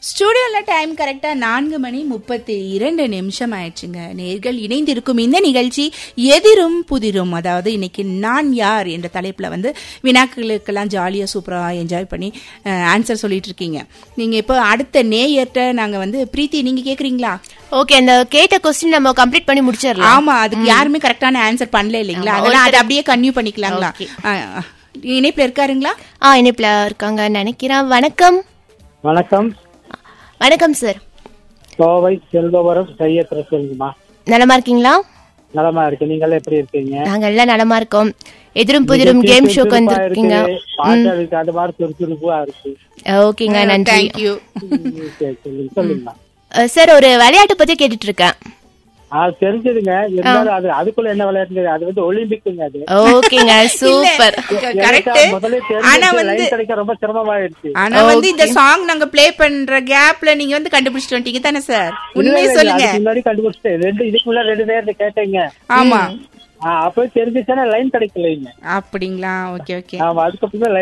ஸ்டூடியோல time கரெக்டா நான்கு மணி முப்பத்தி இரண்டு நிமிஷம் ஆயிடுச்சுங்க நேர்கள் இணைந்திருக்கும் இந்த நிகழ்ச்சி எதிரும் புதிரும் அதாவது இன்னைக்கு நான் யார் என்ற தலைப்புல வந்து வினாக்களுக்கெல்லாம் ஜாலியா சூப்பரா என்ஜாய் பண்ணி ஆன்சர் சொல்லிட்டு இருக்கீங்க நீங்க இப்போ அடுத்த நேயர்கிட்ட நாங்க வந்து பிரீத்தி நீங்க கேக்குறீங்களா ஓகே அந்த கேட்ட கொஸ்டின் நம்ம கம்ப்ளீட் பண்ணி முடிச்சிடலாம் ஆமா அதுக்கு யாருமே கரெக்டான ஆன்சர் பண்ணல இல்லைங்களா அதனால அதை அப்படியே கன்யூ பண்ணிக்கலாங்களா ஆ, ஆ. இணைப்புல இருக்காருங்களா ஆ இணைப்புல இருக்காங்க நினைக்கிறேன் வணக்கம் வணக்கம் வணக்கம் சார் கோவை செல்வவரம் சையத் ரசூலுங்கம்மா நலமா இருக்கீங்களா நலமா இருக்கு நீங்களே எப்படி இருக்கீங்க நாங்க எல்லாம் நலமா இருக்கோம் எதிரும் புதிரும் கேம் ஷோக்கு சுறுசுறுப்பா வந்திருக்கீங்க இருக்கு. பாக்குறதுக்கு அது மாதிரி சுறுசுறுப்பா இருக்கு ஓகேங்க நன்றி தேங்க்யூ ம், சரி, சொல்லுங்க சொல்லுங்கம்மா அஹ், சார் ஒரு விளையாட்டு பத்தி கேட்டுட்டு இருக்கேன் அது தெரிஞ்சதுங்க இருந்தாலும் அது அதுக்குள்ள என்ன விளையாட்டு அது வந்து ஒலிம்பிக்குங்க அது ஓகேங்க சூப்பர் கரெக்ட் எனக்கு முதல்ல ஆனா தெரிஞ்சு வந்து லைன் கிடைக்க ரொம்ப சிரமமாயிடுச்சு ஆனா வந்து இந்த சாங் நாங்க ப்ளே பண்ற கேப்ல நீங்க வந்து கண்டுபிடிச்சிட்டு வந்துட்டீங்க தானே சார் இல்ல, உண்மையை இல்ல, சொல்லுங்க அதுக்கு முன்னாடி கண்டுபிடிச்சிட்டேன் ரெண்டு இதுக்கு முன்னாடி ரெண்டு நேரத்தை கேட்டேங்க ஆமா அப்ப தெரிஞ்சுச்சுன்னா லைன் கிடைக்கலைங்க அப்படிங்களா ஓகே ஓகே ஆமா அதுக்கப்புறம்